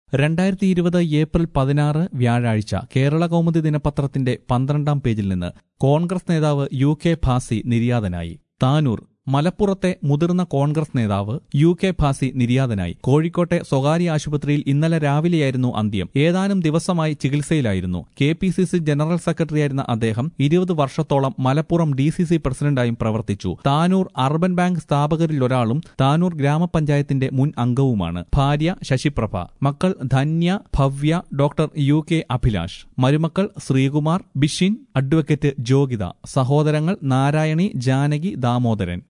രണ്ടായിരത്തി ഇരുപത് ഏപ്രിൽ പതിനാറ് വ്യാഴാഴ്ച കേരള കൗമുദി ദിനപത്രത്തിന്റെ പന്ത്രണ്ടാം പേജിൽ നിന്ന് കോൺഗ്രസ് നേതാവ് യു കെ ഭാസി നിര്യാതനായി താനൂർ മലപ്പുറത്തെ മുതിർന്ന കോൺഗ്രസ് നേതാവ് യു കെ ഭാസി നിര്യാതനായി കോഴിക്കോട്ടെ സ്വകാര്യ ആശുപത്രിയിൽ ഇന്നലെ രാവിലെയായിരുന്നു അന്ത്യം ഏതാനും ദിവസമായി ചികിത്സയിലായിരുന്നു K P C C general സെക്രട്ടറിയായിരുന്ന അദ്ദേഹം ഇരുപത് വർഷത്തോളം മലപ്പുറം ഡി സി സി പ്രസിഡന്റായും പ്രവർത്തിച്ചു താനൂർ അർബൻ ബാങ്ക് സ്ഥാപകരിലൊരാളും താനൂർ ഗ്രാമപഞ്ചായത്തിന്റെ മുൻ അംഗവുമാണ് ഭാര്യ ശശിപ്രഭ മക്കൾ Dhanya Bhavya doctor U K Abhilash മരുമക്കൾ ശ്രീകുമാർ ബിഷിൻ അഡ്വക്കേറ്റ് ജോഗിത സഹോദരങ്ങൾ നാരായണി ജാനകി ദാമോദരൻ